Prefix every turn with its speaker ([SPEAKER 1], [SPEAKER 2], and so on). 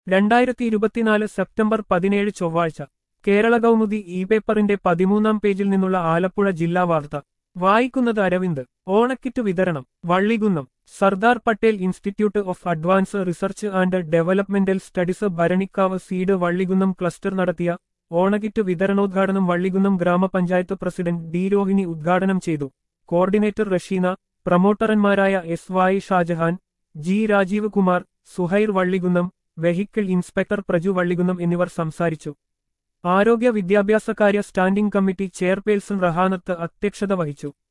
[SPEAKER 1] രണ്ടായിരത്തി ഇരുപത്തിനാല് സെപ്റ്റംബർ പതിനേഴ് ചൊവ്വാഴ്ച കേരള കൗമുദി ഇ പേപ്പറിന്റെ പതിമൂന്നാം പേജിൽ നിന്നുള്ള ആലപ്പുഴ ജില്ലാ വാർത്ത വായിക്കുന്നത് അരവിന്ദ് ഓണക്കിറ്റ് വിതരണം Vallikunnam Sardar Patel institute of advance research and developmental studies Bharanikkavu seed Vallikunnam cluster നടത്തിയ ഓണക്കിറ്റ് വിതരണോദ്ഘാടനം വള്ളികുന്നം ഗ്രാമപഞ്ചായത്ത് പ്രസിഡന്റ് ഡി രോഹിണി ഉദ്ഘാടനം ചെയ്തു കോർഡിനേറ്റർ റഷീന പ്രമോട്ടർമാരായ S Y Shajahan G Rajeev Kumar Suhair Vallikunnam vehicle inspector Praju Vallikunnam എന്നിവർ സംസാരിച്ചു ആരോഗ്യ വിദ്യാഭ്യാസകാര്യ സ്റ്റാൻഡിംഗ് കമ്മിറ്റി ചെയർപേഴ്സൺ റഹാനത്ത് അധ്യക്ഷത വഹിച്ചു